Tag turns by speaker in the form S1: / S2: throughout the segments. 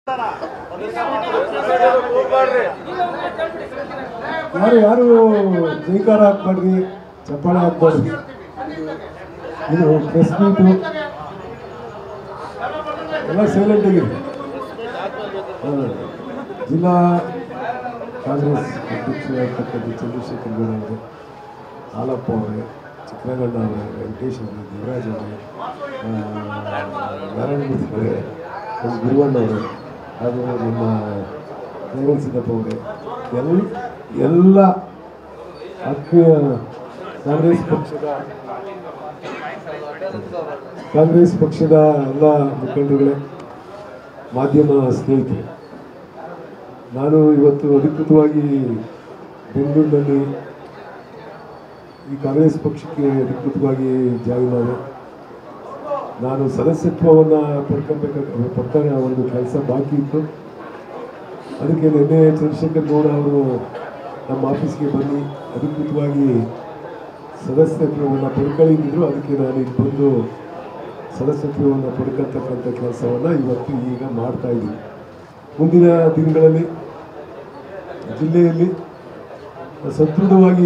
S1: ಯಾರು ಯಾರು ಜೈಕಾರ ಹಾಕ್ಬೇಡ್ರಿ ಚಪ್ಪಾಳೆ ಹಾಕ್ಬೇಡ್ರಿ ಇದು ಪ್ರೆಸ್ ಮೀಟು ಎಲ್ಲ ಸೈಲೆಂಟ್ ಆಗಿರಿ ಹೌದು. ಜಿಲ್ಲಾ ಕಾಂಗ್ರೆಸ್ ಅಧ್ಯಕ್ಷರಾಗಿರ್ತಕ್ಕಂಥ ಚಂದ್ರಶೇಖರ್ ಗೌಡ ಅವರೇ ಹಾಲಪ್ಪ ಅವರೇ ಚಿತ್ರಗಣ್ಣ ಅವರೇ ವೆಂಕಟೇಶ್ ಅವರೇ ದೇವರಾಜ್ ಅವರೇ ನಾರಾಯಣಮೂರ್ತಿ ಅವರೇ ನಮ್ಮ ಗುರುವಣ್ಣ ಅವರೇ ಹಾಗೂ ನಮ್ಮ ರೇವಣ್ ಸಿದ್ದಪ್ಪ ಅವರೇ ಎಲ್ಲ ಎಲ್ಲ ಆತ್ಮೀಯ ಕಾಂಗ್ರೆಸ್ ಪಕ್ಷದ ಕಾಂಗ್ರೆಸ್ ಪಕ್ಷದ ಎಲ್ಲ ಮುಖಂಡರುಗಳೇ ಮಾಧ್ಯಮ ಸ್ನೇಹಿತರೆ ನಾನು ಇವತ್ತು ಅಧಿಕೃತವಾಗಿ ಬೆಂಗಳೂರಿನಲ್ಲಿ ಈ ಕಾಂಗ್ರೆಸ್ ಪಕ್ಷಕ್ಕೆ ಅಧಿಕೃತವಾಗಿ ಜಾಯಿನ್ ಆದೆ ನಾನು ಸದಸ್ಯತ್ವವನ್ನು ಪಡ್ಕೊಬೇಕಾಗ ಪಡ್ಕೊಂಡ ಒಂದು ಕೆಲಸ ಬಾಕಿ ಇತ್ತು ಅದಕ್ಕೆ ನಿನ್ನೆ ಚಂದ್ರಶೇಖರ್ ಗೌಡ ಅವರು ನಮ್ಮ ಆಫೀಸ್ಗೆ ಬನ್ನಿ ಅಧಿಕೃತವಾಗಿ ಸದಸ್ಯತ್ವವನ್ನು ಪಡ್ಕೊಳ್ಳಿದ್ರು ಅದಕ್ಕೆ ನಾನು ಇಲ್ಲಿ ಬಂದು ಸದಸ್ಯತ್ವವನ್ನು ಪಡ್ಕೊಳ್ತಕ್ಕಂಥ ಕೆಲಸವನ್ನು ಇವತ್ತು ಈಗ ಮಾಡ್ತಾ ಇದ್ದೀನಿ ಮುಂದಿನ ದಿನಗಳಲ್ಲಿ ಜಿಲ್ಲೆಯಲ್ಲಿ ಸದೃಢವಾಗಿ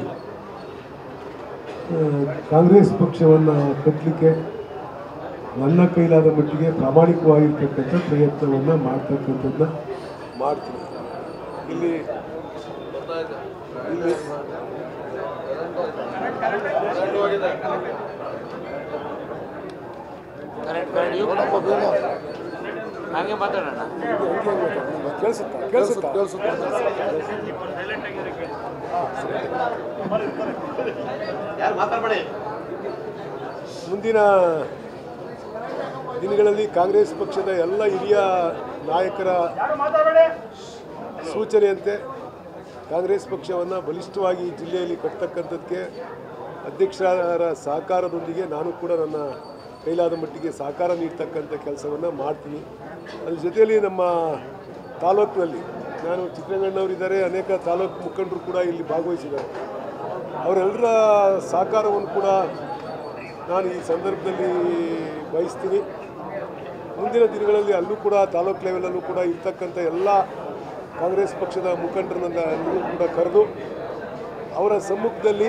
S1: ಆ, ಕಾಂಗ್ರೆಸ್ ಪಕ್ಷವನ್ನು ಕಟ್ಟಲಿಕ್ಕೆ ನನ್ನ ಕೈಲಾದ ಮಟ್ಟಿಗೆ ಪ್ರಾಮಾಣಿಕವಾಗಿರ್ತಕ್ಕಂಥ ಪ್ರಯತ್ನವನ್ನು ಮಾಡ್ತಕ್ಕಂಥದ್ದನ್ನ ಮಾಡ್ತೀನಿ ಇಲ್ಲಿ ಇಲ್ಲಿ
S2: ಹಂಗೆ ಮಾತಾಡೋಣ
S1: ಕೇಳಿಸುತ್ತಾ ಕೇಳಿಸುತ್ತಾ
S2: ಯಾರು ಮಾತಾಡ್ಬೇಡಿ
S1: ಮುಂದಿನ ದಿನಗಳಲ್ಲಿ ಕಾಂಗ್ರೆಸ್ ಪಕ್ಷದ ಎಲ್ಲ ಹಿರಿಯ ನಾಯಕರ ಸೂಚನೆಯಂತೆ ಕಾಂಗ್ರೆಸ್ ಪಕ್ಷವನ್ನು ಬಲಿಷ್ಠವಾಗಿ ಜಿಲ್ಲೆಯಲ್ಲಿ ಕಟ್ಟತಕ್ಕಂಥದ್ದಕ್ಕೆ ಅಧ್ಯಕ್ಷರ ಸಹಕಾರದೊಂದಿಗೆ ನಾನು ಕೂಡ ನನ್ನ ಕೈಲಾದ ಮಟ್ಟಿಗೆ ಸಹಕಾರ ನೀಡ್ತಕ್ಕಂಥ ಕೆಲಸವನ್ನು ಮಾಡ್ತೀನಿ ಅದ್ರ ಜೊತೆಯಲ್ಲಿ ನಮ್ಮ ತಾಲೂಕಿನಲ್ಲಿ ನಾನು ಚಿತ್ರಗಣ್ಣವರಿದ್ದಾರೆ ಅನೇಕ ತಾಲೂಕು ಮುಖಂಡರು ಕೂಡ ಇಲ್ಲಿ ಭಾಗವಹಿಸಿದ್ದಾರೆ ಅವರೆಲ್ಲರ ಸಹಕಾರವನ್ನು ಕೂಡ ನಾನು ಈ ಸಂದರ್ಭದಲ್ಲಿ ಬಯಸ್ತೀನಿ ಮುಂದಿನ ದಿನಗಳಲ್ಲಿ ಅಲ್ಲೂ ಕೂಡ ತಾಲೂಕು ಲೆವೆಲಲ್ಲೂ ಕೂಡ ಇರ್ತಕ್ಕಂಥ ಎಲ್ಲ ಕಾಂಗ್ರೆಸ್ ಪಕ್ಷದ ಮುಖಂಡರನ್ನ ಎಲ್ಲರೂ ಕೂಡ ಕರೆದು ಅವರ ಸಮ್ಮುಖದಲ್ಲಿ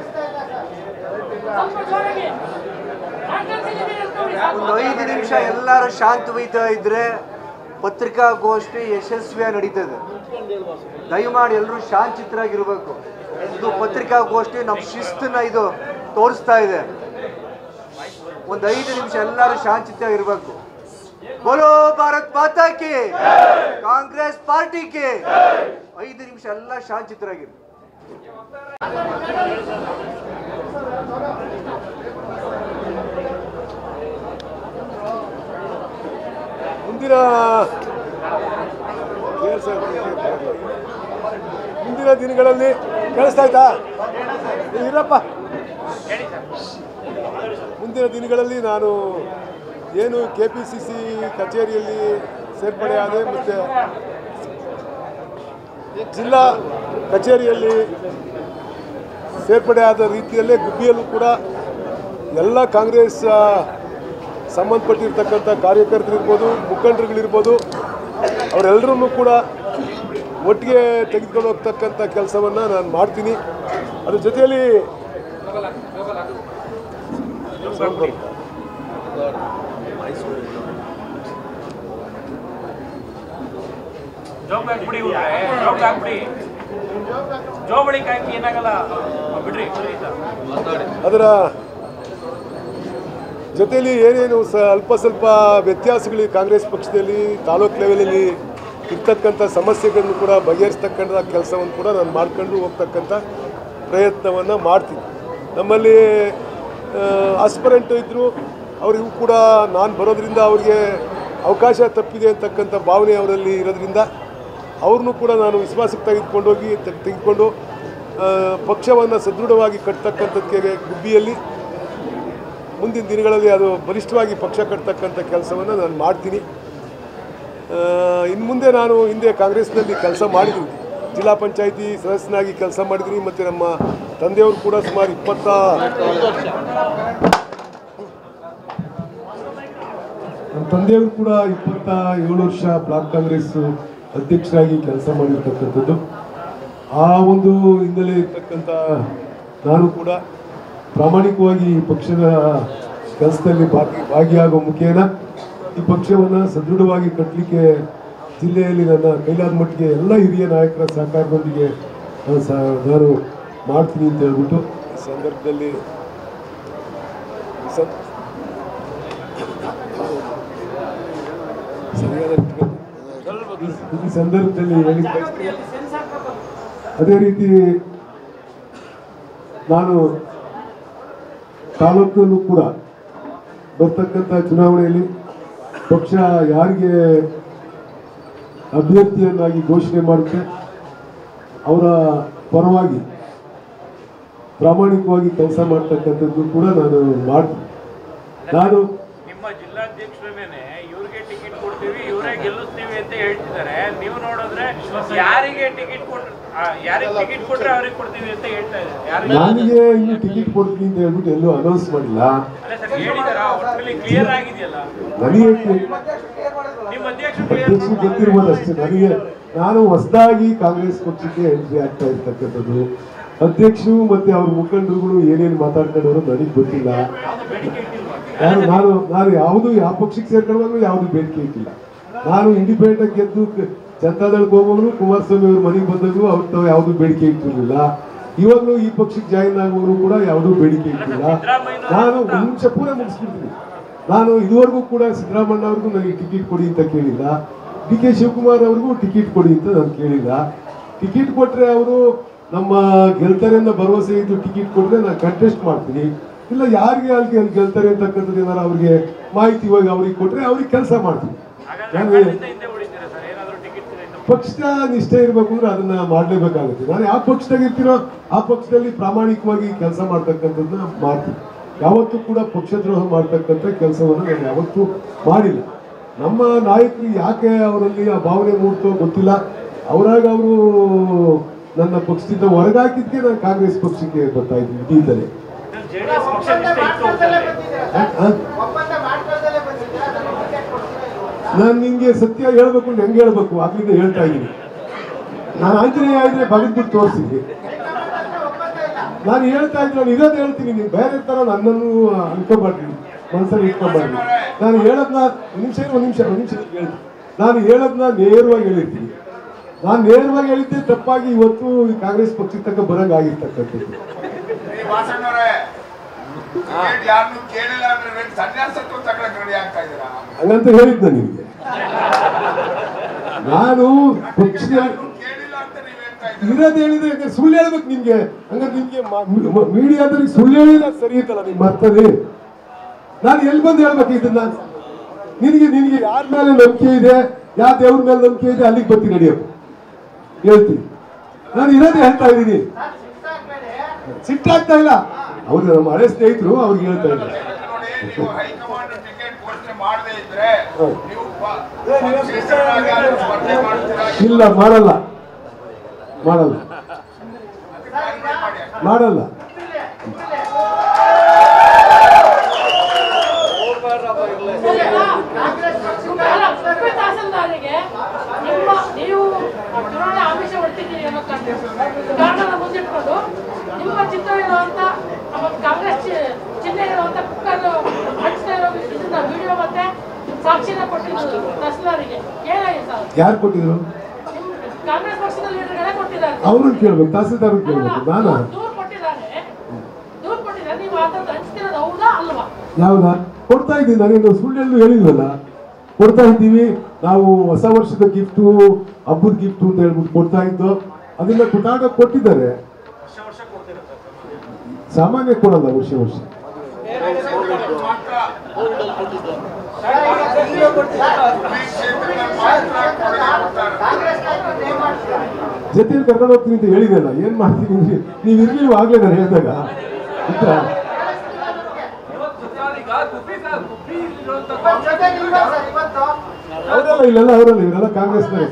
S3: ಒಂದು ಐದು ನಿಮಿಷ ಎಲ್ಲರೂ ಶಾಂತವಹಿತ ಇದ್ರೆ ಪತ್ರಿಕಾಗೋಷ್ಠಿ ಯಶಸ್ವಿಯಾಗಿ ನಡೀತದೆ ದಯಮಾಡಿ ಎಲ್ಲರೂ ಶಾಂತಚಿತ್ತರಾಗಿರ್ಬೇಕು ಇದು ಪತ್ರಿಕಾಗೋಷ್ಠಿ ನಮ್ಮ ಶಿಸ್ತನ್ನ ಇದು ತೋರಿಸ್ತಾ ಇದೆ ಒಂದು ಐದು ನಿಮಿಷ ಎಲ್ಲರೂ ಶಾಂತಚಿತ್ತರಾಗಿರ್ಬೇಕು ಬೋಲೋ ಭಾರತ್ ಮಾತಾ ಕಿ ಕಾಂಗ್ರೆಸ್ ಪಾರ್ಟಿ ಕೆ ಐದು ನಿಮಿಷ ಎಲ್ಲ ಶಾಂತಚಿತ್ತರಾಗಿರ್ಬೇಕು
S1: ಮುಂದಿನ ಕೇಳ್ಸ- ಮುಂದಿನ ದಿನಗಳಲ್ಲಿ ಕೇಳಿಸ್ತಾ ಆಯ್ತಾ ಏ, ಇರಪ್ಪ ಮುಂದಿನ ದಿನಗಳಲ್ಲಿ ನಾನು ಏನು ಕೆ ಪಿ ಸಿ ಸಿ ಕಚೇರಿಯಲ್ಲಿ ಸೇರ್ಪಡೆ ಆದೆ ಮತ್ತು ಜಿಲ್ಲಾ ಕಚೇರಿಯಲ್ಲಿ ಸೇರ್ಪಡೆ ಆದ ರೀತಿಯಲ್ಲೇ ಗುಬ್ಬಿಯಲ್ಲೂ ಕೂಡ ಎಲ್ಲ ಕಾಂಗ್ರೆಸ್ ಆ, ಸಂಬಂಧಪಟ್ಟಿರ್ತಕ್ಕಂಥ ಕಾರ್ಯಕರ್ತರಿರ್ಬೋದು ಮುಖಂಡರುಗಳಿರ್ಬೋದು ಅವರೆಲ್ಲರನ್ನೂ ಕೂಡ ಒಟ್ಟಿಗೆ ತೆಗೆದುಕೊಂಡು ಹೋಗ್ತಕ್ಕಂಥ ಕೆಲಸವನ್ನು ನಾನು ಮಾಡ್ತೀನಿ ಅದ್ರ ಜೊತೆಯಲ್ಲಿ ಸೌಂಡ್ ಬರುತ್ತೆ.
S4: ಜೋಬ್ ಹಾಕ್ಬಿಡಿ ಇವ್ರೆ ಜೋಬ್ ಹಾಕ್ಬಿಡಿ ಜೋಬಳಿಗೆ ಹಾಕಿ ಏನಾಗಲ್ಲ ಬಿಡ್ರಿ ಬಿಡ್ರಿ ಅಂತ.
S1: ಅದರ ಜೊತೆಯಲ್ಲಿ ಏನೇನು ಸ ಅಲ್ಪ ಸ್ವಲ್ಪ ವ್ಯತ್ಯಾಸಗಳು ಈ ಕಾಂಗ್ರೆಸ್ ಪಕ್ಷದಲ್ಲಿ ತಾಲೂಕು ಲೆವೆಲಲ್ಲಿ ಇರ್ತಕ್ಕಂಥ ಸಮಸ್ಯೆಗಳನ್ನು ಕೂಡ ಬಗೆಹರಿಸ್ತಕ್ಕಂಥ ಕೆಲಸವನ್ನು ಕೂಡ ನಾನು ಮಾಡ್ಕೊಂಡು ಹೋಗ್ತಕ್ಕಂಥ ಪ್ರಯತ್ನವನ್ನು ಮಾಡ್ತೀನಿ ನಮ್ಮಲ್ಲಿ ಆಸ್ಪರೆಂಟ್ ಇದ್ದರು ಅವರಿಗೂ ಕೂಡ ನಾನು ಬರೋದ್ರಿಂದ ಅವರಿಗೆ ಅವಕಾಶ ತಪ್ಪಿದೆ ಅಂತಕ್ಕಂಥ ಭಾವನೆ ಅವರಲ್ಲಿ ಇರೋದ್ರಿಂದ ಅವ್ರನ್ನೂ ಕೂಡ ನಾನು ವಿಶ್ವಾಸಕ್ಕೆ ತೆಗೆದುಕೊಂಡೋಗಿ ತೆಗ್- ತೆಗೆದುಕೊಂಡು ಪಕ್ಷವನ್ನು ಸದೃಢವಾಗಿ ಕಟ್ತಕ್ಕಂಥದ್ದಕ್ಕೆ ಗುಬ್ಬಿಯಲ್ಲಿ ಮುಂದಿನ ದಿನಗಳಲ್ಲಿ ಅದು ಬಲಿಷ್ಠವಾಗಿ ಪಕ್ಷ ಕಟ್ತಕ್ಕಂಥ ಕೆಲಸವನ್ನು ನಾನು ಮಾಡ್ತೀನಿ ಇನ್ನು ಮುಂದೆ ನಾನು ಹಿಂದೆ ಕಾಂಗ್ರೆಸ್ನಲ್ಲಿ ಕೆಲಸ ಮಾಡಿದ್ದೀನಿ ಜಿಲ್ಲಾ ಪಂಚಾಯಿತಿ ಸದಸ್ಯನಾಗಿ ಕೆಲಸ ಮಾಡಿದ್ದೀನಿ ಮತ್ತು ನಮ್ಮ ತಂದೆಯವರು ಕೂಡ ಸುಮಾರು ಇಪ್ಪತ್ತ
S5: ನಮ್ಮ
S1: ತಂದೆಯವರು ಕೂಡ ಇಪ್ಪತ್ತ ಏಳು ವರ್ಷ ಬ್ಲಾಕ್ ಕಾಂಗ್ರೆಸ್ ಅಧ್ಯಕ್ಷರಾಗಿ ಕೆಲಸ ಮಾಡಿರ್ತಕ್ಕಂಥದ್ದು ಆ ಒಂದು ಹಿನ್ನೆಲೆ ಇರ್ತಕ್ಕಂಥ ನಾನು ಕೂಡ ಪ್ರಾಮಾಣಿಕವಾಗಿ ಈ ಪಕ್ಷದ ಕೆಲಸದಲ್ಲಿ ಭಾಗಿ ಭಾಗಿಯಾಗುವ ಮುಖೇನ ಈ ಪಕ್ಷವನ್ನು ಸದೃಢವಾಗಿ ಕಟ್ಟಲಿಕ್ಕೆ ಜಿಲ್ಲೆಯಲ್ಲಿ ನನ್ನ ಕೈಲಾದ ಮಟ್ಟಿಗೆ ಎಲ್ಲ ಹಿರಿಯ ನಾಯಕರ ಸಹಕಾರದೊಂದಿಗೆ ನಾನು ಸಹ ನಾನು ಮಾಡ್ತೀನಿ ಅಂತ ಹೇಳ್ಬಿಟ್ಟು ಈ ಸಂದರ್ಭದಲ್ಲಿ ಸ- ಸರಿಯಾದ ಈ- ಈ ಸಂದರ್ಭದಲ್ಲಿ ಹೇಳಿ ಬಯಸ್ತೀನಿ. ಅದೇ ರೀತಿ ನಾನು ತಾಲೂಕಲ್ಲೂ ಕೂಡ ಬರ್ತಕ್ಕಂಥ ಚುನಾವಣೆಯಲ್ಲಿ ಪಕ್ಷ ಯಾರಿಗೆ ಅಭ್ಯರ್ಥಿಯನ್ನಾಗಿ ಘೋಷಣೆ ಮಾಡುತ್ತೆ ಅವರ ಪರವಾಗಿ ಪ್ರಾಮಾಣಿಕವಾಗಿ ಕೆಲಸ ಮಾಡ್ತಕ್ಕಂಥದ್ದು ಕೂಡ ನಾನು ಮಾಡ್ತೀನಿ ನಾನು
S4: ನಿಮ್ಮ ಜಿಲ್ಲಾಧ್ಯಕ್ಷರನ್ನೇ ಇವ್ರಿಗೆ ಟಿಕೆಟ್ ಕೊಡ್ತೀವಿ ಇವರೇ ಗೆಲ್ಲಿಸ್ತೀವಿ ಅಂತ ಹೇಳ್ತಿದ್ದಾರೆ ನೀವು ನೋಡಿದ್ರೆ ಯಾರಿಗೆ ಟಿಕೆಟ್ ಕೊಟ್ರೆ ಆ, ಯಾರಿಗೆ ಟಿಕೆಟ್ ಕೊಟ್ರೆ ಅವ್ರಿಗೆ ಕೊಡ್ತೀವಿ ಅಂತ ಹೇಳ್ತಾ ಇದ್ದಾರೆ ಯಾರಿಗೆ
S1: ನನಗೆ ಇನ್ನು ಟಿಕೆಟ್ ಕೊಡ್ತೀನಿ ಅಂತ ಹೇಳ್ಬಿಟ್ಟು ಎಲ್ಲೂ ಅನೌನ್ಸ್ ಮಾಡಿಲ್ಲ
S4: ಅಲ್ಲ ಸರ್ ಹೇಳಿದಾರ ಒಟ್ಟಲ್ಲಿ ಕ್ಲಿಯರ್ ಆಗಿದೆಯಲ್ಲ
S1: ನನಗೆ
S4: ನಿಮ್ಮ ಅಧ್ಯಕ್ಷರು ಕ್ಲಿಯರ್
S1: ಅಧ್ಯಕ್ಷರು ಗೊತ್ತಿರ್ಬೋದು ಅಷ್ಟೇ ನನಗೆ ನಾನು ಹೊಸದಾಗಿ ಕಾಂಗ್ರೆಸ್ ಪಕ್ಷಕ್ಕೆ ಎಂಟ್ರಿ ಆಗ್ತಾ ಇರ್ತಕ್ಕಂಥದ್ದು ಅಧ್ಯಕ್ಷರು ಮತ್ತೆ ಅವ್ರ ಮುಖಂಡರುಗಳು ಏನೇನು ಮಾತಾಡ್ಕೊಂಡವರು ನನಗೆ ಗೊತ್ತಿಲ್ಲ ನಾನು ನಾನು ನಾನು ಯಾವುದು ಯಾವ ಪಕ್ಷಕ್ಕೆ ಸೇರ್ಕೊಳ್ಳುವಾಗ ಯಾವುದು ಬೇಡಿಕೆ ಇಟ್ಟಿಲ್ಲ ನಾನು ಇಂಡಿಪೆಂಡೆಂಟ್ ಆಗಿ ಗೆದ್ದು ಕ- ಜನತಾದಳಕ್ಕೆ ಹೋಗೋರು ಕುಮಾರಸ್ವಾಮಿ ಅವ್ರ ಮನೆಗೆ ಬಂದಾಗಲೂ ಅವ್ರ ತಾವು ಯಾವುದು ಬೇಡಿಕೆ ಇಟ್ಟಿರಲಿಲ್ಲ ಇವಾಗಲೂ ಈ ಪಕ್ಷಕ್ಕೆ ಜಾಯಿನ್ ಆಗುವವರು ಕೂಡ ಯಾವುದೂ ಬೇಡಿಕೆ ಇಟ್ಟಿಲ್ಲ ನಾನು ಒಂದು ನಿಮಿಷ ಪೂರ ಮುಗಿಸ್ಬಿಡ್ತೀನಿ ನಾನು ಇದುವರೆಗೂ ಕೂಡ ಸಿದ್ದರಾಮಣ್ಣ ಅವ್ರಿಗೂ ನನಗೆ ಟಿಕೆಟ್ ಕೊಡಿ ಅಂತ ಕೇಳಿಲ್ಲ ಡಿ ಕೆ ಶಿವಕುಮಾರ್ ಅವ್ರಿಗೂ ಟಿಕೆಟ್ ಕೊಡಿ ಅಂತ ನಾನು ಕೇಳಿಲ್ಲ ಟಿಕೆಟ್ ಕೊಟ್ರೆ ಅವರು ನಮ್ಮ ಗೆಲ್ತಾರೆ ಅನ್ನೋ ಭರವಸೆ ಇದ್ದು ಟಿಕೆಟ್ ಕೊಟ್ರೆ ನಾನು ಕಂಟೆಸ್ಟ್ ಮಾಡ್ತೀನಿ ಇಲ್ಲ ಯಾರಿಗೆ ಅಲ್ಲಿ ಗೆಲ್- ಗೆಲ್ತಾರೆ ಅಂತಕ್ಕಂಥದ್ದು ಏನಾರು ಅವ್ರಿಗೆ ಮಾಹಿತಿ ಇವಾಗ ಅವ್ರಿಗೆ ಕೊಟ್ರೆ ಅವ್ರಿಗೆ ಕೆಲಸ ಮಾಡ್ತೀನಿ
S4: ಹಾಗಾದ್ರೆ
S1: ನನಗೆ
S4: ಅಖಾಡದಿಂದ ಹಿಂದೆ ಉಳಿತೀರಾ ಸರ್ ಏನಾದರೂ ಟಿಕೆಟ್
S1: ಪಕ್ಷ ನಿಷ್ಠೆ ಇರಬೇಕು ಅಂದ್ರೆ ಅದನ್ನ ಮಾಡಲೇಬೇಕಾಗುತ್ತೆ ನಾನು ಯಾವ ಪಕ್ಷದಾಗ ಇರ್ತೀನೋ ಆ ಪಕ್ಷದಲ್ಲಿ ಪ್ರಾಮಾಣಿಕವಾಗಿ ಕೆಲಸ ಮಾಡ್ತಕ್ಕಂಥದ್ದನ್ನ ಮಾಡ್ತೀನಿ ಯಾವತ್ತೂ ಕೂಡ ಪಕ್ಷದ್ರೋಹ ಮಾಡ್ತಕ್ಕಂಥ ಕೆಲಸವನ್ನು ನಾನು ಯಾವತ್ತೂ ಮಾಡಿಲ್ಲ ನಮ್ಮ ನಾಯಕರು ಯಾಕೆ ಅವರಲ್ಲಿ ಆ ಭಾವನೆ ಮೂಡ್ತೋ ಗೊತ್ತಿಲ್ಲ ಅವರಾಗ ಅವರು ನನ್ನ ಪಕ್ಷದಿಂದ ಹೊರಗಾಕಿದ್ಕೆ ನಾನು ಕಾಂಗ್ರೆಸ್ ಪಕ್ಷಕ್ಕೆ ಬರ್ತಾ ಇದ್ದೀನಿ ಇದ್ದೀತಲೇ
S4: ಜೆ ಡಿ ಎಸ್ ಪಕ್ಷ ನಿಷ್ಠೆ ಇತ್ತು ಅಂತಂದ್ರೆ
S1: ನಾನು ನಿಮ್ಗೆ ಸತ್ಯ ಹೇಳ್ಬೇಕು ಅಂದ್ರೆ ಹೆಂಗೆ ಹೇಳ್ಬೇಕು ಆಗ್ಲಿಂದ ಹೇಳ್ತಾ ಇದ್ದೀನಿ ನಾನು ಆಂಜನೇಯ ಇದ್ರೆ ಬಗದ್ಬಿಟ್ಟು ತೋರಿಸಿದ್ವಿ ನಾನು ಹೇಳ್ತಾ ಇದ್ದೀನಿ ನಾನು ಇರೋದು ಹೇಳ್ತೀನಿ ನೀವು ಬೇರೆ ತರ ನನ್ನನ್ನು ಅನ್ಕೋಬಾರ್ದು ಮನಸ್ಸಲ್ಲಿ ಇಟ್ಕೊಬಾರ್ದು ನಾನು ಹೇಳದ್ನ ಒಂದ್ ನಿಮಿಷ ಇರು, ಒಂದ್ ನಿಮಿಷ ಒಂದ್ ನಿಮಿಷ ಹೇಳ್ತೀನಿ ನಾನು ಹೇಳದ್ನ ನೇರವಾಗಿ ಹೇಳಿರ್ತೀನಿ ನಾನು ನೇರವಾಗಿ ಹೇಳಿದ್ದೆ ತಪ್ಪಾಗಿ ಇವತ್ತು ಈ ಕಾಂಗ್ರೆಸ್ ಪಕ್ಷದ ತಕ್ಕ ಬರಂಗ್ ಆಗಿರ್ತಕ್ಕಂಥದ್ದು
S5: ವಾಸಣ್ಣವ್ರೆ ಯಾರನ್ನು ಕೇಳಿಲ್ಲ ಅಂದ್ರೆ ಸನ್ಯಾಸತ್ವ ತಗೊಳಕ್ ರೆಡಿ ಆಗ್ತಾ ಇದ್ದೀರಾ
S1: ಹಂಗಂತ ಹೇಳಿದ್ನ ನಿಮಗೆ ನಾನು ಪಕ್ಷದ
S5: ಯಾರನ್ನು ಕೇಳಿಲ್ಲ ಅಂತ ನೀವ್ ಹೇಳ್ತಾ ಇದ್ದೀರಾ
S1: ಇರೋದು ಹೇಳಿದ್ರೆ ಯಾಕೆ ಸುಳ್ಳು ಹೇಳ್ಬೇಕು ನಿಮ್ಗೆ ಹಂಗಾರೆ ನಿಮ್ಗೆ ಮೀಡಿಯಾದಲ್ಲಿ ಸುಳ್ಳು ಹೇಳಿಲ್ಲ ಸರಿ ಇತ್ತಲ್ಲ ನಿಮ್ಮ ಅರ್ಥದಲ್ಲಿ ನಾನು ಎಲ್ಲಿ ಬಂದು ಹೇಳ್ಬೇಕು ಇದನ್ನ ನಿನಗೆ ನಿನಗೆ ಯಾರ ಮೇಲೆ ನಂಬಿಕೆ ಇದೆ ಯಾವ ದೇವ್ರ ಮೇಲೆ ನಂಬಿಕೆ ಇದೆ ಅಲ್ಲಿಗೆ ಬರ್ತೀನಿ ನಡೆಯಪ್ಪ ಹೇಳ್ತೀನಿ ನಾನು ಇರೋದೇ ಹೇಳ್ತಾ ಇದ್ದೀನಿ ಸಿಟ್ಟಾಗ್ತಾ ಇಲ್ಲ ಅವ್ರು ನಮ್ಮ ಹಳೆ ಸ್ನೇಹಿತರು ಅವ್ರಿಗೆ ಹೇಳ್ತಾ ಇದ್ದಾರೆ
S5: ನೋಡಿ ನೀವು ಹೈಕಮಾಂಡ್ ಟಿಕೆಟ್ ಘೋಷಣೆ ಮಾಡದೇ ಇದ್ರೆ
S1: ಹೌದು.
S5: ನೀವು ಪ- ಪಕ್ಷೇತರರಾಗಿ ಯಾರು ಸ್ಪರ್ಧೆ ಮಾಡ್ತೀರಾ
S1: ಇಲ್ಲ ಮಾಡಲ್ಲ ಮಾಡಲ್ಲ
S5: ಅದಕ್ಕೆ clarify ಮಾಡಿ
S1: ಮಾಡಲ್ಲ
S6: ಉಪ ತಹಸೀಲ್ದಾರಿಗೆ ನಿಮ್ಮ ನೀವು ಚುನಾವಣೆ ಆಮಿಷ ಹೊಡ್ತಿದ್ದೀರಿ ಅನ್ನೋ ಕಾರಣ- ಕಾರಣನ ಮುಂದಿಟ್ಕೊಂಡು ನಿಮ್ಮ ಚಿತ್ರ ಇರುವಂತ ನಮ್ಮ ಕಾಂಗ್ರೆಸ್ ಚಿ- ಚಿಹ್ನೆ ಇರುವಂತ ಕುಕ್ಕರ್ ಹಂಚ್ತಾ ಇರೋ ಇದನ್ನ ವಿಡಿಯೋ ಮತ್ತೆ ಸಾಕ್ಷಿನ ಕೊಟ್ಟಿದ್ದು ತಹಸೀಲ್ದಾರಿಗೆ ಏನಾಗಿದೆ ಸರ್
S1: ಯಾರು ಕೊಟ್ಟಿದ್ರು
S6: ನಿಮ್ಮ ಕಾಂಗ್ರೆಸ್ ಪಕ್ಷದ ಲೀಡರ್ಗಳೇ ಕೊಟ್ಟಿದ್ದಾರೆ
S1: ಅವ್ರನ್ನ ಕೇಳ್ಬೇಕು ತಹಸೀಲ್ದಾರ್ ಕೇಳ್ಬೇಕು ನಾನಾ
S6: ದೂರು ಕೊಟ್ಟಿದ್ದಾರೆ ದೂರು ಕೊಟ್ಟಿದ್ದಾರೆ ನೀವು ಅದನ್ನು ಹಂಚ್ತಿರೋದು ಹೌದಾ ಅಲ್ವಾ
S1: ಯಾವ್ದಾ ಕೊಡ್ತಾ ಇದ್ದೀನಿ ನಾನೇನು ಸುಳ್ಳೆಲ್ಲೂ ಹೇಳಿಲ್ವಲ್ಲ ಕೊಡ್ತಾ ಇದ್ದೀವಿ ನಾವು ಹೊಸ ವರ್ಷದ ಗಿಫ್ಟು ಹಬ್ಬದ ಗಿಫ್ಟು ಅಂತ ಹೇಳ್ಬಿಟ್ಟು ಕೊಡ್ತಾ ಇದ್ದು ಅದನ್ನ ಕುಟಾಟ ಕೊಟ್ಟಿದ್ದಾರೆ ಸಾಮಾನ್ಯ ಕೊಡಲ್ಲ ವರ್ಷ ವರ್ಷ
S5: ಮಾತ್ರ ಈ ಕ್ಷೇತ್ರದಲ್ಲಿ ಮಾತ್ರ ಕೊಡುಗೆ ಕೊಡ್ತಾರೆ
S1: ಜೊತೆಲಿ ಕರ್ಕೊಂಡು ಹೋಗ್ತೀನಿ ಅಂತ ಹೇಳಿದೆಲ್ಲ ಏನ್ ಮಾಡ್ತೀನಿ ಅಂದ್ರೆ ನೀವು ಇರ್ಲಿಲ್ವ ಆಗ್ಲೇ ನಾನು ಹೇಳಿದಾಗ ಇದ್ರ ಅವರೆಲ್ಲ ಇಲ್ಲೆಲ್ಲ ಅವರಲ್ಲ ಇವರೆಲ್ಲ ಕಾಂಗ್ರೆಸ್ನವರೇ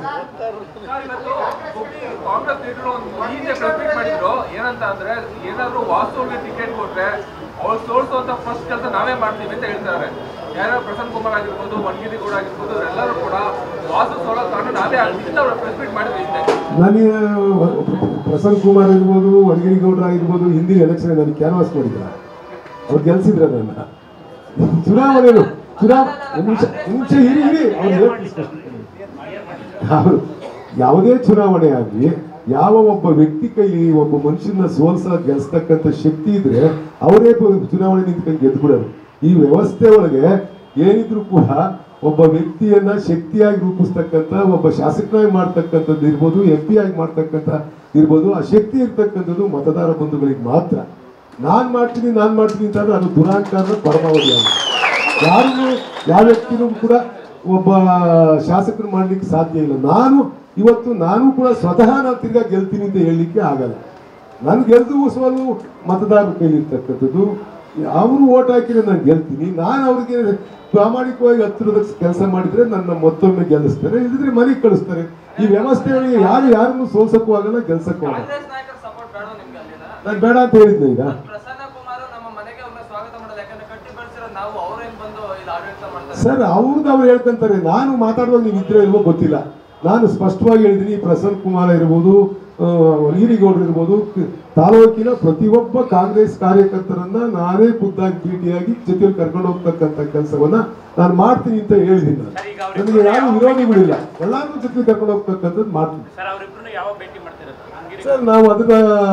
S7: ಕಾಂಗ್ರೆಸ್ ಲೀಡರ್ ಒಂದು ಹಿಂದೆ ಪ್ರೆಸ್ ಮಾಡಿದ್ರು ಏನಂತ ಅಂದ್ರೆ ಏನಾದ್ರು ವಾಸ್ತವಗೆ ಟಿಕೆಟ್ ಕೊಟ್ರೆ ಅವ್ರು ಸೋಲ್ಸುವಂತ ಫಸ್ಟ್ ಕೆಲಸ ನಾವೇ ಮಾಡ್ತೀವಿ ಅಂತ ಹೇಳ್ತಾರೆ ಯಾರ್ಯಾರು ಪ್ರಸನ್ನ ಕುಮಾರ್ ಆಗಿರ್ಬೋದು ವಣಗಿರಿ ಗೌಡ ಆಗಿರ್ಬೋದು ಅವರೆಲ್ಲರೂ ಕೂಡ ವಾಸು ಸೋಲೋ ಕಾರಣ ನಾವೇ ಇಂಥ ಪ್ರೆಸ್ ಮೀಟ್ ಮಾಡಿದ್ವಿ ಹಿಂದೆ
S1: ನನಗೆ ಪ್ರಸನ್ನ ಕುಮಾರ್ ಇರ್ಬೋದು ವಡಗೇರಿ ಗೌಡ್ರ ಆಗಿರ್ಬೋದು ಹಿಂದಿನ ಎಲೆಕ್ಷನ್ ನನಗೆ ಕ್ಯಾನ್ವಾಸ್ ಮಾಡಿದ್ರ ಅವ್ರು ಗೆಲ್ಸಿದ್ರ ನನ್ನ ಚುನಾವಣೆಗಳು ಚುನಾವ ಒಂದ್ ನಿಮಿಷ ಒಂದ್ ನಿಮಿಷ ಇರಿ ಇರಿ ಅವ್ರು ಹೇಳ್ತೀನಿ ಸ್ಪಷ್ಟೀಕರಣ. ಅವ್ರು ಯಾವುದೇ ಚುನಾವಣೆ ಆಗಲಿ ಯಾವ ಒಬ್ಬ ವ್ಯಕ್ತಿ ಕೈಲಿ ಒಬ್ಬ ಮನುಷ್ಯನ ಸೋಲ್ಸ ಗೆಲ್ಸ್ತಕ್ಕಂಥ ಶಕ್ತಿ ಇದ್ರೆ ಅವರೇ ಪ- ಚುನಾವಣೆ ನಿಂತ್ಕೊಂಡು ಗೆದ್ಬಿಡೋರು ಈ ವ್ಯವಸ್ಥೆ ಒಳಗೆ ಏನಿದ್ರು ಕೂಡ ಒಬ್ಬ ವ್ಯಕ್ತಿಯನ್ನ ಶಕ್ತಿಯಾಗಿ ರೂಪಿಸ್ತಕ್ಕಂಥ ಒಬ್ಬ ಶಾಸಕನಾಗಿ ಮಾಡ್ತಕ್ಕಂಥದ್ದು ಇರ್ಬೋದು ಎಂ ಪಿ ಆಗಿ ಮಾಡ್ತಕ್ಕಂಥ ಇರ್ಬೋದು ಆ ಶಕ್ತಿ ಇರ್ತಕ್ಕಂಥದ್ದು ಮತದಾರ ಬಂಧುಗಳಿಗೆ ಮಾತ್ರ ನಾನ್ ಮಾಡ್ತೀನಿ ನಾನ್ ಮಾಡ್ತೀನಿ ಅಂತಂದ್ರೆ ಅದು ದುರಾಂಕಾರದ ಪರಮಾವಧಿ ಆಗುತ್ತೆ ಯಾರಿಗೂ ಯಾವ ವ್ಯಕ್ತಿನೂ ಕೂಡ ಒಬ್ಬ ಶಾಸಕರು ಮಾಡ್ಲಿಕ್ಕೆ ಸಾಧ್ಯ ಇಲ್ಲ ನಾನು ಇವತ್ತು ನಾನು ಕೂಡ ಸ್ವತಃ ನಾನು ತಿರ್ಗಾ ಗೆಲ್ತೀನಿ ಅಂತ ಹೇಳಲಿಕ್ಕೆ ಆಗಲ್ಲ ನಾನು ಗೆಲ್ದು ಸೋಲು ಮತದಾರರ ಕೈಲಿರ್ತಕ್ಕಂಥದ್ದು ಅವರು ಓಟ್ ಹಾಕಿದ್ರೆ ನಾನು ಗೆಲ್ತೀನಿ ನಾನು ಅವ್ರಿಗೆ ಪ್ರಾಮಾಣಿಕವಾಗಿ ಹತ್ತಿರದ ಕೆಲಸ ಮಾಡಿದ್ರೆ ನನ್ನ ಮತ್ತೊಮ್ಮೆ ಗೆಲ್ಲಿಸ್ತಾರೆ ಇಲ್ಲದ್ರೆ ಮನೆಗೆ ಕಳಿಸ್ತಾರೆ ಈ ವ್ಯವಸ್ಥೆಗಳಿಗೆ ಯಾರು ಯಾರನ್ನು ಸೋಲ್ಸಕ್ಕೂ ಆಗಲ್ಲ ಗೆಲ್ಸಕ್ಕೂ ಆಗಲ್ಲ
S7: ಕಾಂಗ್ರೆಸ್ ನಾಯಕರ ಸಪೋರ್ಟ್ ಬೇಡ ನಿಮ್ಗೆ ಅಲ್ಲಿನ
S1: ನಾನು ಬೇಡ ಅಂತ ಹೇಳಿದ್ದೆ ಈಗ
S7: ಪ್ರಸನ್ನ ಕುಮಾರ್ ನಮ್ಮ ಮನೆಗೆ ಅವ್ರನ್ನ ಸ್ವಾಗತ ಮಾಡೋದು ಯಾಕಂದ್ರೆ ಕಟ್ಟಿ ಬೆಳೆಸಿರೋ ನಾವು ಅವ್ರೇನ್ ಬಂದು ಇಲ್ಲಿ ಆಡಳಿತ ಮಾಡ್ತಾರೆ
S1: ಸರ್ ಅವ್ರದ್ದು ಅವ್ರು ಹೇಳ್ಕೊಂತಾರೆ ನಾನು ಮಾತಾಡುವಾಗ ನೀವು ಇದ್ರೆ ಇಲ್ವೋ ಗೊತ್ತಿಲ್ಲ ನಾನು ಸ್ಪಷ್ಟವಾಗಿ ಹೇಳಿದ್ದೀನಿ ಪ್ರಸನ್ನ ಕುಮಾರ್ ಇರ್ಬೋದು ನೀರಿಗೌಡರು ಇರ್ಬೋದು ಕ- ತಾಲೂಕಿನ ಪ್ರತಿಯೊಬ್ಬ ಕಾಂಗ್ರೆಸ್ ಕಾರ್ಯಕರ್ತರನ್ನ ನಾನೇ ಖುದ್ದಾಗಿ ಭೇಟಿಯಾಗಿ ಜೊತೆಲಿ ಕರ್ಕೊಂಡು ಹೋಗ್ತಕ್ಕಂಥ ಕೆಲಸವನ್ನ ನಾನು ಮಾಡ್ತೀನಿ ಅಂತ ಹೇಳಿದ್ದೀನಿ ನಾನು ನನಗೆ ಯಾರು ವಿರೋಧಿಗಳಿಲ್ಲ ಎಲ್ಲಾರು ಜೊತೆ ಕರ್ಕೊಂಡು ಹೋಗ್ತಕ್ಕಂಥದ್ದು ಮಾಡ್ತೀನಿ
S4: ಸರ್ ಅವರಿಬ್ಬರನ್ನು ಯಾವಾಗ ಭೇಟಿ ಮಾಡ್ತಿರೋದು ಹಂಗಿರಿ
S1: ಸರ್ ನಾವು ಅದನ್ನ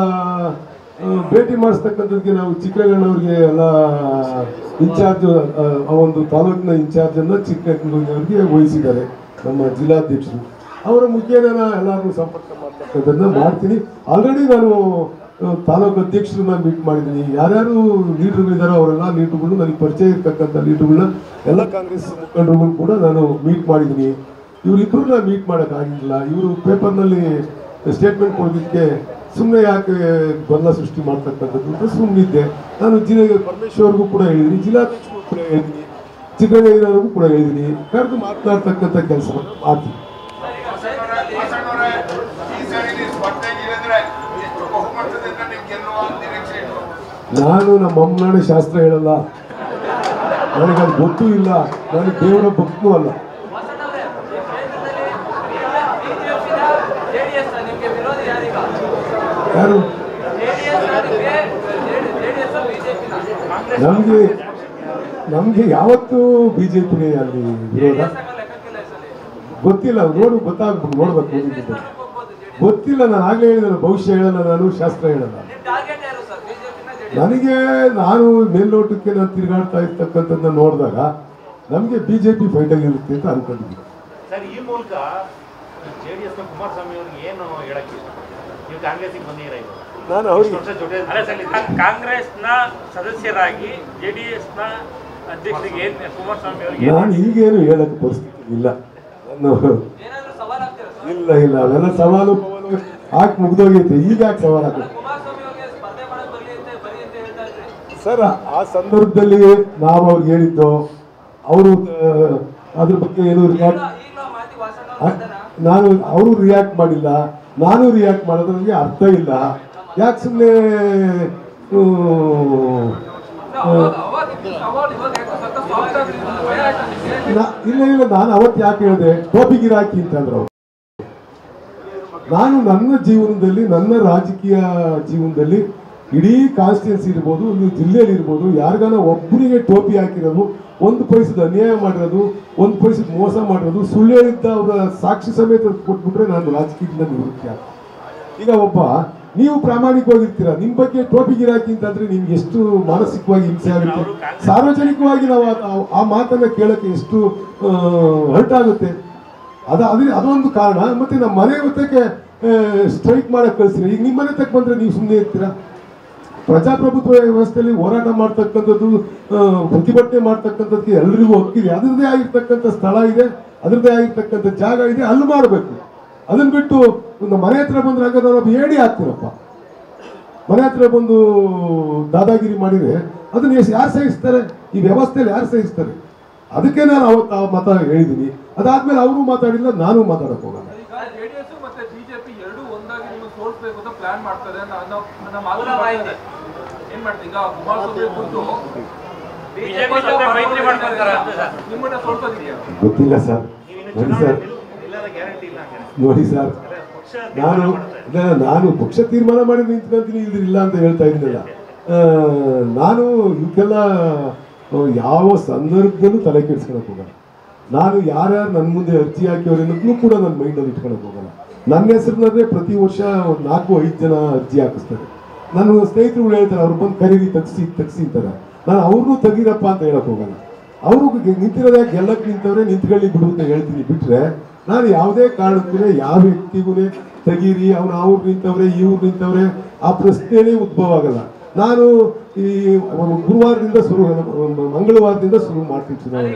S1: ಆ, ಭೇಟಿ ಮಾಡಿಸ್ತಕ್ಕಂಥದ್ದಕ್ಕೆ ನಾವು ಚಿಕ್ಕರಂಗಣ್ಣವ್ರಿಗೆ ಎಲ್ಲ ಇನ್ಚಾರ್ಜ್ ಆ ಒಂದು ತಾಲೂಕಿನ ಇನ್ಚಾರ್ಜ್ ಅನ್ನ ಚಿಕ್ಕರಂಗಣ್ಣವ್ರಿಗೆ ವಹಿಸಿದ್ದಾರೆ ನಮ್ಮ ಜಿಲ್ಲಾಧ್ಯಕ್ಷರು ಅವರ ಮುಖೇನ ಎಲ್ಲರೂ ಸಂಪರ್ಕ ಮಾಡ್ತಕ್ಕಂಥದ್ದನ್ನ ಮಾಡ್ತೀನಿ ಆಲ್ರೆಡಿ ನಾನು ಆ, ತಾಲೂಕು ಅಧ್ಯಕ್ಷರನ್ನ ಮೀಟ್ ಮಾಡಿದ್ದೀನಿ ಯಾರ್ಯಾರು ಲೀಡರ್ಗಳಿದ್ದಾರೋ ಅವರೆಲ್ಲ ಲೀಡರ್ಗಳು ನನಗೆ ಪರಿಚಯ ಇರ್ತಕ್ಕಂಥ ಲೀಡರ್ಗಳನ್ನ ಎಲ್ಲ ಕಾಂಗ್ರೆಸ್ ಮುಖಂಡರುಗಳು ಕೂಡ ನಾನು ಮೀಟ್ ಮಾಡಿದ್ದೀನಿ ಇವರಿಬ್ಬರನ್ನ ಮೀಟ್ ಮಾಡೋಕ್ಕಾಗಿಲ್ಲ ಇವರು ಪೇಪರ್ನಲ್ಲಿ ಸ್ಟೇಟ್ಮೆಂಟ್ ಕೊಡೋದಕ್ಕೆ ಸುಮ್ಮನೆ ಯಾಕೆ ಗೊಂದಲ ಸೃಷ್ಟಿ ಮಾಡ್ತಕ್ಕಂಥದ್ದು ಅಂತ ಸುಮ್ಮನಿದ್ದೆ ನಾನು ಜಿಲ್ಲೆ ಪರಮೇಶ್ವರ್ಗೂ ಕೂಡ ಹೇಳಿದ್ದೀನಿ ಜಿಲ್ಲಾಧ್ಯಕ್ಷರಿಗೂ ಕೂಡ ಹೇಳಿದ್ದೀನಿ ಚಿಕ್ಕರಂಗಯ್ಯನವ್ರಿಗೂ ಕೂಡ ಹೇಳಿದ್ದೀನಿ ಕರೆದು ಮಾತನಾಡ್ತಕ್ಕಂಥ ಕೆಲಸವನ್ನು ಮಾಡ್ತೀನಿ
S5: ಬಸವಣ್ಣವ್ರೆ, ಈ ಸರಿ ನೀವು ಸ್ಪರ್ಧೆಗಿಳಿದ್ರೆ ಎಷ್ಟು ಬಹುಮತದಿಂದ ನೀವು ಗೆಲ್ಲುವ ನಿರೀಕ್ಷೆ ಇತ್ತು
S1: ನಾನು ನಮ್ಮ ಅಮ್ಮನಾಡೆ ಶಾಸ್ತ್ರ ಹೇಳಲ್ಲ ನನಗದು ಗೊತ್ತೂ ಇಲ್ಲ ನಾನು ದೇವರ ಭಕ್ತನೂ ಅಲ್ಲ
S7: ಜೆಡಿಎಸ್ ನಿಮ್ಗೆ ವಿರೋಧಿ ಯಾರೀಗ
S1: ಯಾರು
S7: ಜೆಡಿಎಸ್ ಜೆಡಿಎಸ್ ಬಿಜೆಪಿ
S1: ನಮಗೆ ನಮಗೆ ಯಾವತ್ತೂ ಬಿ ಜೆ ಪಿನೇ ಅಲ್ಲಿ ವಿರೋಧ
S7: ಲೆಕ್ಕಕ್ಕಿಲ್ಲ ಈ ಸಲ
S1: ಗೊತ್ತಿಲ್ಲ ನೋಡು ಗೊತ್ತಾಗ್ಬೇಕು ನೋಡ್ಬೇಕು ಓದಿದ್ದು. ಗೊತ್ತಿಲ್ಲ ನಾನು ಆಗ್ಲೇ ಹೇಳಿದಲ್ಲ ಭವಿಷ್ಯ ಹೇಳಲ್ಲ ನಾನು ಶಾಸ್ತ್ರ ಹೇಳಲ್ಲ
S7: ನಿಮ್ ಟಾರ್ಗೆಟ್ ಯಾರು ಸರ್ ಬಿಜೆಪಿನ ಜೆಡಿಎಸ್
S1: ನನಗೆ ನಾನು ಮೇಲ್ನೋಟಕ್ಕೆ ನಾನು ತಿರುಗಾಡ್ತಾ ಇರ್ತಕ್ಕಂಥದ್ದನ್ನ ನೋಡಿದಾಗ ನಮಗೆ ಬಿ ಜೆ ಪಿ ಫೈಟಲ್ಲಿ ಇರುತ್ತೆ ಅಂತ ಅನ್ಕೊಂಡಿದ್ದೀನಿ
S2: ಸರ್ ಈ ಮೂಲಕ ಜೆ ಡಿ ಎಸ್ನ ಕುಮಾರಸ್ವಾಮಿ ಅವ್ರಿಗೆ ಏನು ಹೇಳಕ್ಕೆ ನೀವು ಕಾಂಗ್ರೆಸ್ಸಿಗೆ ಬಂದಿರ ಇವಾಗ
S1: ನಾನು ಅವ್ರಿಗೆ
S2: ವರ್ಷ ಜೊತೆ
S4: ಅಲ್ಲ ಸರ್ ಕಾ- ಕಾಂಗ್ರೆಸ್ನ ಸದಸ್ಯರಾಗಿ ಜೆ ಡಿ ಎಸ್ನ ಅಧ್ಯಕ್ಷರಿಗೆ ಏನ್ ಕುಮಾರಸ್ವಾಮಿ ಅವರಿಗೆ
S1: ನಾನು ಈಗೇನು ಹೇಳಕ್ಕೆ ಪರಿಸ್ಥಿತಿ ಇಲ್ಲ ನಾನು
S7: ಏನಾದ್ರು ಸವಾಲ್ ಆಗ್ತೀರಾ ಸರ್
S1: ಇಲ್ಲ ಇಲ್ಲ ಅವೆಲ್ಲ ಸವಾಲು ಪವಾಲು ಹಾಕಿ ಮುಗ್ದೋಗೈತೆ ಈಗ ಯಾಕೆ ಸವಾಲು ಹಾಕೋದು
S7: ಕುಮಾರಸ್ವಾಮಿ ಅವ್ರಿಗೆ ಸ್ಪರ್ಧೆ ಮಾಡಕ್ ಬರ್ಲಿ ಅಂತ ಬರಿ ಅಂತ ಹೇಳ್ತಾ ಇದ್ರಿ
S1: ಸರ್ ಆ ಸಂದರ್ಭದಲ್ಲಿ ನಾವು ಅವ್ರಿಗೆ ಹೇಳಿದ್ದು ಅವರು ಅದ್ರ ಬಗ್ಗೆ ಏನು ರಿಯಾಕ್ಟ್
S7: ಈಗಲೂ ಆ ಮಾತಿ ವಾಸಣ್ಣ
S1: ಆ, ನಾನು ಅವರು ರಿಯಾಕ್ಟ್ ಮಾಡಿಲ್ಲ ನಾನು ರಿಯಾಕ್ಟ್ ಮಾಡೋದ್ರಿಗೆ ಅರ್ಥ ಇಲ್ಲ ಯಾಕೆ ಸುಮ್ಮನೆ
S7: ಅವಾಗ ಅವಾಗ ಇತ್ತು ಸವಾಲ್ ಇವಾಗ ಯಾಕೋ ಸತ್ತ ಸಾಫ್ಟ್ ಆಗ್ಲಿ ಭಯ ಆಯ್ತಾ ನಿಮ್ಗೆ
S1: ಇಲ್ಲ ಇಲ್ಲ ನಾನು ಅವತ್ತು ಯಾಕೆ ಹೇಳಿದೆ ಟೋಪಿ ಗಿರಾಕಿ ಅಂತಂದ್ರು ಅವ್ರು. ನಾನು ನನ್ನ ಜೀವನದಲ್ಲಿ ನನ್ನ ರಾಜಕೀಯ ಜೀವನದಲ್ಲಿ ಇಡೀ ಕಾನ್ಸ್ಟಿಟ್ಯೂನ್ಸಿ ಇರ್ಬೋದು ಒಂದು ಜಿಲ್ಲೆಯಲ್ಲಿ ಇರ್ಬೋದು ಯಾರಿಗಾನ ಒಬ್ಬರಿಗೆ ಟೋಪಿ ಹಾಕಿರೋದು ಒಂದು ಪೈಸದ ಅನ್ಯಾಯ ಮಾಡಿರೋದು ಒಂದು ಪೈಸದ ಮೋಸ ಮಾಡಿರೋದು ಸುಳ್ಳು ಹೇಳಿದ್ದ ಅವರ ಸಾಕ್ಷಿ ಸಮೇತ ಕೊಟ್ಬಿಟ್ರೆ ನಾನು ರಾಜಕೀಯದಿಂದ ನಿವೃತ್ತಿ ಆಗ್ತೀನಿ ಈಗ ಒಬ್ಬ ನೀವು ಪ್ರಾಮಾಣಿಕವಾಗಿರ್ತೀರಾ ನಿಮ್ ಬಗ್ಗೆ ಟೋಪಿ ಗಿರಾಕಿ ಅಂತಂದ್ರೆ ನಿಮ್ಗೆ ಎಷ್ಟು ಮಾನಸಿಕವಾಗಿ ಹಿಂಸೆ ಆಗುತ್ತೆ ಸಾರ್ವಜನಿಕವಾಗಿ ನಾವು ಆ- ಆ ಮಾತನ್ನ ಕೇಳಕ್ಕೆ ಎಷ್ಟು ಹರ್ಟ್ ಆಗುತ್ತೆ ಅದ ಅದ್ರ ಅದೊಂದು ಕಾರಣ ಮತ್ತೆ ನಮ್ಮ ಮನೆ ಹೊತ್ತಕ್ಕೆ ಸ್ಟ್ರೈಕ್ ಮಾಡಕ್ ಕಳಿಸ್ತೀರಾ ಈಗ ನಿಮ್ಮ ಮನೆ ತಕ್ಕ ಬಂದ್ರೆ ನೀವು ಸುಮ್ಮನೆ ಇರ್ತೀರಾ ಪ್ರಜಾಪ್ರಭುತ್ವ ವ್ಯವಸ್ಥೆಯಲ್ಲಿ ಹೋರಾಟ ಮಾಡ್ತಕ್ಕಂಥದ್ದು ಆ, ಪ್ರತಿಭಟನೆ ಮಾಡ್ತಕ್ಕಂಥದ್ದಕ್ಕೆ ಎಲ್ರಿಗೂ ಹಕ್ಕಿದೆ ಅದರದೇ ಆಗಿರ್ತಕ್ಕಂಥ ಸ್ಥಳ ಇದೆ ಅದರದೇ ಆಗಿರ್ತಕ್ಕಂಥ ಜಾಗ ಇದೆ ಅಲ್ಲಿ ಮಾಡಬೇಕು ಅದನ್ನ ಬಿಟ್ಟು ಒಂದು ಮನೆ ಹತ್ರ ಬಂದ್ರೆ ಹಂಗ ನಾನೊಬ್ಬ ಹೇಳಿ ಹಾಕ್ತೀನಪ್ಪ ಮನೆ ಹತ್ರ ಬಂದು ದಾದಾಗಿರಿ ಮಾಡಿದ್ರೆ ಅದನ್ನ ಎಷ್ಟು ಯಾರು ಸಹಿಸ್ತಾರೆ ಈ ವ್ಯವಸ್ಥೆಯಲ್ಲಿ ಯಾರು ಸಹಿಸ್ತಾರೆ ಅದಕ್ಕೆ ನಾನು ಅವತ್ತು ಆ ಮತ ಹೇಳಿದ್ದೀನಿ ಅದಾದ್ಮೇಲೆ ಅವರು ಮಾತಾಡಿಲ್ಲ ನಾನು ಮಾತಾಡಕ್ ಹೋಗಲ್ಲ
S7: ಈಗ ಜೆಡಿಎಸ್ ಮತ್ತೆ ಬಿಜೆಪಿ ಎರಡೂ ಒಂದಾಗಿ ನಿಮ್ಮನ್ನು ಸೋಲ್ಸ್ಬೇಕು ಅಂತ ಪ್ಲಾನ್ ಮಾಡ್ತಾರೆ ಅನ್ನೋ- ಅನ್ನೋ- ಅನ್ನೋ ಮಾತು
S4: ಪೂರ ಮಾಹಿತಿ.
S7: ಏನ್ ಮಾಡ್ತೀವಿ ಈಗ ಕುಮಾರಸ್ವಾಮಿ ಕುರಿತು
S4: ಬಿಜೆಪಿ ಜೊತೆ ಮೈತ್ರಿ ಮಾಡ್ಕೊಳ್ತಾರ ಅಂತ ಸರ್
S7: ನಿಮ್ಮನ್ನ ಸೋಲ್ಸೋದಿದೆಯಾ
S1: ಗೊತ್ತಿಲ್ಲ ಸರ್ ನೋಡಿ ಸರ್
S2: ಇಲ್ಲದ ಗ್ಯಾರಂಟಿ ಇಲ್ಲ ಹಂಗಾರೆ.
S1: ನೋಡಿ ಸರ್
S2: ಪಕ್ಷ
S1: ನಾನು ಇಲ್ಲ, ನಾನು ಪಕ್ಷ ತೀರ್ಮಾನ ಮಾಡಿ ನಿಂತ್ಕೊಂತೀನಿ ಇಲ್ದಿಲ್ಲ ಅಂತ ಹೇಳ್ತಾ ಇದ್ದಿಲ್ಲ ಆ, ನಾನು ಇವಕ್ಕೆಲ್ಲ ಆ, ಯಾವ ಸಂದರ್ಭದಲ್ಲೂ ತಲೆ ಕೆಡಿಸ್ಕೊಳಕ್ ಹೋಗಲ್ಲ ನಾನು ಯಾರ್ಯಾರು ನನ್ನ ಮುಂದೆ ಅರ್ಜಿ ಹಾಕಿವ್ರು ಅನ್ನೋದನ್ನು ಕೂಡ ನನ್ನ ಮೈಂಡಲ್ಲಿ ಇಟ್ಕೊಳಕ್ ಹೋಗಲ್ಲ ನನ್ನ ಹೆಸರಿನಲ್ಲೇ ಪ್ರತಿ ವರ್ಷ ಒಂದು ನಾಲ್ಕು ಐದು ಜನ ಅರ್ಜಿ ಹಾಕಿಸ್ತಾರೆ ನನ್ನ ಸ್ನೇಹಿತರುಗಳು ಹೇಳ್ತಾರೆ ಅವ್ರು ಬಂದು ಕರೀರಿ ತಗ್ಸಿ ತಗ್ಸಿ ಅಂತಾರೆ ನಾನು ಅವ್ರನ್ನೂ ತೆಗೀರಪ್ಪ ಅಂತ ಹೇಳಕ್ ಹೋಗಲ್ಲ ಅವರು ನಿಂತಿರೋದೇ ಗೆಲ್ಲಕ್ಕೆ ನಿಂತವ್ರೆ ನಿಂತ್ಕೊಳ್ಳಿ ಬಿಡು ಅಂತ ಹೇಳ್ತೀನಿ ಬಿಟ್ರೆ ನಾನು ಯಾವುದೇ ಕಾರಣಕ್ಕೂ ಯಾವ ವ್ಯಕ್ತಿಗೂ ತೆಗೀರಿ ಅವ್ನು ಅವ್ರು ನಿಂತವ್ರೆ ಇವ್ರು ನಿಂತವ್ರೆ ಆ ಪ್ರಶ್ನೆನೇ ಉದ್ಭವ ಆಗಲ್ಲ ನಾನು ಈ ಗುರುವಾರದಿಂದ ಶುರು ಮಂಗಳವಾರದಿಂದ ಶುರು ಮಾಡ್ತೀನಿ ಚುನಾವಣೆ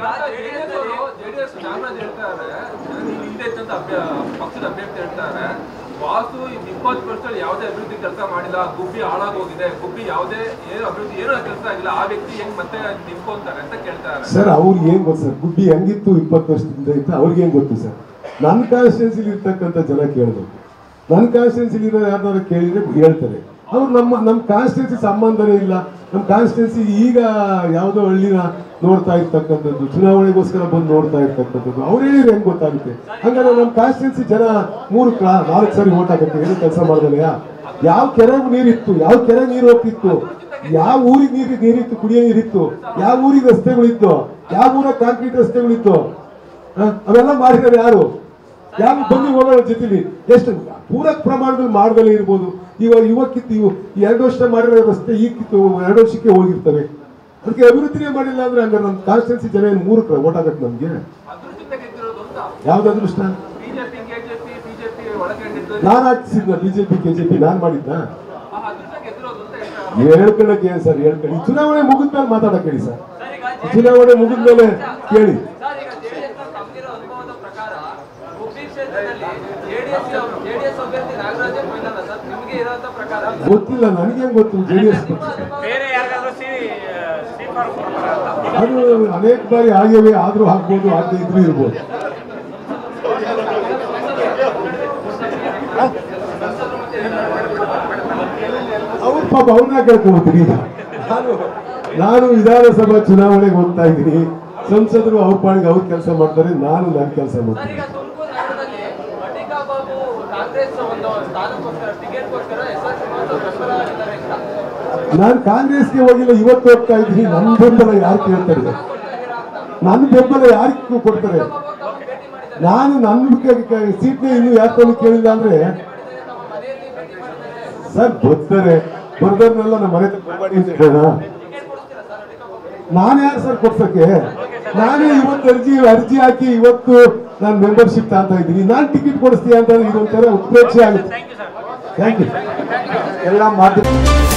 S7: ಜೆಡಿಎಸ್ ನಾಗರಾಜ್ ಹೇಳ್ತಾರೆ ನೀವು ಹಿಂದೆ ಇದ್ದಂತ ಅಭ್ಯ- ಪಕ್ಷದ ಅಭ್ಯರ್ಥಿ ಹೇಳ್ತಾರೆ ವಾಸು ಇಪ್ಪತ್ತು ವರ್ಷದಲ್ಲಿ ಯಾವುದೇ ಅಭಿವೃದ್ಧಿ ಕೆಲಸ ಮಾಡಿಲ್ಲ ಗುಬ್ಬಿ ಹಾಳಾಗೋಗಿದೆ ಗುಬ್ಬಿ ಯಾವುದೇ ಏನು ಅಭಿವೃದ್ಧಿ ಏನೂ ಕೆಲಸ ಆಗಿಲ್ಲ ಆ ವ್ಯಕ್ತಿ ಹೆಂಗ್ ಮತ್ತೆ ನಿಂತ್ಕೊಂತಾರೆ ಅಂತ ಕೇಳ್ತಾರೆ
S1: ಸರ್ ಅವ್ರಿಗೆ ಏನ್ ಗೊತ್ತು ಸರ್ ಗುಬ್ಬಿ ಹೆಂಗಿತ್ತು ಇಪ್ಪತ್ತು ವರ್ಷದಿಂದ ಇತ್ತು ಅವ್ರಿಗೆ ಏನ್ ಗೊತ್ತು ಸರ್ ನನ್ನ ಕಾನ್ಸ್ಟಿಟ್ಯೂನ್ಸಿಲಿ ಇರ್ತಕ್ಕಂಥ ಜನ ಕೇಳಬೇಕು ನನ್ನ ಕಾನ್ಸ್ಟಿಟ್ಯೂನ್ಸಿಲಿ ಇರೋ ಯಾರನ್ನಾರು ಕೇಳಿದ್ರೆ ಹೇಳ್ತಾರೆ ಅವ್ರು ನಮ್ಮ ನಮ್ಮ ಕಾನ್ಸ್ಟಿಟ್ಯೂನ್ಸಿ ಸಂಬಂಧನೇ ಇಲ್ಲ ನಮ್ಮ ಕಾನ್ಸ್ಟಿಟ್ಯೂನ್ಸಿ ಈಗ ಯಾವುದೋ ಹಳ್ಳಿನ ನೋಡ್ತಾ ಇರ್ತಕ್ಕಂಥದ್ದು ಚುನಾವಣೆಗೋಸ್ಕರ ಬಂದು ನೋಡ್ತಾ ಇರ್ತಕ್ಕಂಥದ್ದು ಅವ್ರು ಹೇಳಿದ್ರೆ ಹೆಂಗ್ ಗೊತ್ತಾಗುತ್ತೆ ಹಂಗಾದ್ರೆ ನಮ್ಮ ಕಾನ್ಸ್ಟಿಟ್ಯೂನ್ಸಿ ಜನ ಮೂರು ಕ್ಲಾ ನಾಲ್ಕು ಸಾರಿ ಓಟ್ ಹಾಕಕ್ಕೆ ಏನು ಕೆಲಸ ಮಾಡಿದೆಯಾ ಯಾವ ಕೆರೆಗೆ ನೀರಿತ್ತು ಯಾವ ಕೆರೆ ನೀರು ಹೋಗ್ತಿತ್ತು ಯಾವ ಊರಿಗೆ ನೀರು ನೀರಿತ್ತು ಕುಡಿಯೋ ನೀರಿತ್ತು ಯಾವ ಊರಿಗೆ ರಸ್ತೆಗಳಿತ್ತು ಯಾವ ಊರ ಕಾಂಕ್ರೀಟ್ ರಸ್ತೆಗಳಿತ್ತು ಹ? ಅವೆಲ್ಲ ಮಾಡಿದ್ದಾರೆ ಯಾರು ಯಾರು ಬಂದು ಹೋಗೋಣ ಜೊತೆಲಿ ಎಷ್ಟು ಪೂರಕ ಪ್ರಮಾಣದಲ್ಲಿ ಮಾಡ್ದಲೇ ಇರ್ಬೋದು ಇವಾಗ ಇವಕ್ಕಿತ್ತು ಇವು ಎರಡು ವರ್ಷ ಮಾಡಿರೋ ರಸ್ತೆ ಈಗ ಕಿತ್ತು ಎರಡು ವರ್ಷಕ್ಕೆ ಹೋಗಿರ್ತವೆ ಅದಕ್ಕೆ ಅಭಿವೃದ್ಧಿನೇ ಮಾಡಿಲ್ಲ ಅಂದ್ರೆ ಹಂಗಾರೆ ನಮ್ಮ ಕಾನ್ಸ್ಟಿಟ್ಯೂನ್ಸಿ ಜನ ಏನು ಮೂರಕ್ಕೆ ಓಟ್ ಹಾಕಕ್ಕೆ ನಮ್ಗೆ
S7: ಅದ್ರ ಜೊತೆ ಗೆದ್ದಿರೋದು ಅಂತ
S1: ಯಾವ್ದಾದ್ರು ಇಷ್ಟ
S7: ಬಿಜೆಪಿ ಕೆಜೆಪಿ ಬಿಜೆಪಿ ಒಳಗೆ ಗೆದ್ದು
S1: ನಾನು ಹಾಕಿಸಿದ್ನ ಬಿಜೆಪಿ ಕೆಜೆಪಿ ನಾನು ಮಾಡಿದ್ದ
S7: ಅದ್ರ ಜೊತೆ ಗೆದ್ದಿರೋದು ಅಂತ ಹೇಳ್ತಾರೆ
S1: ಹೇಳ್ಕೊಳಕ್ಕೆ ಏನ್ ಸರ್ ಹೇಳ್ಕೊಳ್ಳಿ ಈ ಚುನಾವಣೆ ಮುಗಿದ್ಮೇಲೆ ಮಾತಾಡಕ್ ಹೇಳಿ ಸರ್ ಈ ಚುನಾವಣೆ ಮುಗಿದ್ಮೇಲೆ ಕೇಳಿ
S8: ಸರ್ ಈಗ ಜೆಡಿಎಸ್ ತಮಗಿರೋ ಅನುಭವದ ಪ್ರಕಾರ ಗುಬ್ಬಿ ಕ್ಷೇತ್ರದಲ್ಲಿ ಜೆಡಿಎಸ್ ಜೆಡಿಎಸ್ ಅಭ್ಯರ್ಥಿ ನಾಗರಾಜೇ ಫೈನಲ್ ಸರ್ ನಿಮಗೆ ಇರೋಂಥ ಪ್ರಕಾರ
S1: ಗೊತ್ತಿಲ್ಲ ನನಗೇನ್ ಗೊತ್ತು ಜೆ ಡಿ ಎಸ್
S4: ಬೇರೆ ಯಾರಿಗಾದ್ರೂ ಸಿ ಸಿ ಫಾರ್ಮ್ ಕೊಡ್ತಾರ ಅಂತ
S1: ಅದು ಅನೇಕ ಬಾರಿ ಆಗಿವೆ ಆದ್ರೂ ಹಾಕ್ಬೋದು ಆಗದೆ ಇದ್ರೂ ಇರ್ಬೋದು ಅವ್ರ ಪಾಪ ಅವ್ರನ್ನ ಕೇಳ್ಕೊಳ್ತೀನಿ ನಾನು ನಾನು ವಿಧಾನಸಭಾ ಚುನಾವಣೆಗೆ ಹೋಗ್ತಾ ಇದ್ದೀನಿ ಸಂಸದರು ಅವ್ರ ಪಾಡಿಗೆ ಅವ್ರ ಕೆಲಸ ಮಾಡ್ತಾರೆ ನಾನು ನನ್ನ ಕೆಲಸ
S8: ಸರ್
S1: ಮಾಡ್ತೀನಿ
S8: ಈಗ ತುಮಕೂರು ನಗರದಲ್ಲಿ ಮಟಿಕಾ ಬಾಬು ಕಾಂಗ್ರೆಸ್ ಒಂದು ಸ್ಥಾನಕ್ಕೋಸ್ಕರ ಟಿಕೆಟ್ಗೋಸ್ಕರ ಎಸ್ ಆರ್ ಶ್ರೀನಿವಾಸ್ ಬೆಂಬಲ ಆಗಿದ್ದಾರೆ ಅಂತ
S1: ನಾನು ಕಾಂಗ್ರೆಸ್ಗೆ ಹೋಗಿಲ್ಲ ಇವತ್ತು ಹೋಗ್ತಾ ಇದ್ದೀನಿ ನನ್ನ ಬೆಂಬಲ ಯಾರು ಕೇಳ್ತಾರೆ ನನ್ನ ಬೆಂಬಲ ಯಾರಿಗೂ ಕೊಡ್ತಾರೆ ನಾನು ನನ್ನ ಸೀಟ್ನೇ ಇನ್ನು ಯಾಕೆ ಕೇಳಿಲ್ಲ ಅಂದ್ರೆ ಸರ್ ಬರ್ತಾರೆ ಬರ್ದವ್ರನ್ನೆಲ್ಲ ನಮ್ಮ ಮನೆ ತನಕ ಬರ್ಬೇಡಿ ಅಂತ ಹೇಳೋಣ ನಾನು ಯಾರು ಸರ್ ಕೊಡ್ಸಕ್ಕೆ ನಾನೇ ಇವತ್ತು ಅರ್ಜಿ ಅರ್ಜಿ ಹಾಕಿ ಇವತ್ತು ನಾನು ಮೆಂಬರ್ಶಿಪ್ ತಗೊಂತಾ ಇದ್ದೀನಿ ನಾನು ಟಿಕೆಟ್ ಕೊಡಿಸ್ತೀಯ ಅಂತ ಇದೊಂಥರ ಉತ್ಪ್ರೇಕ್ಷೆ ಆಗುತ್ತೆ
S4: thank you sir
S1: thank you ಎಲ್ಲ ಮಾಧ್ಯಮ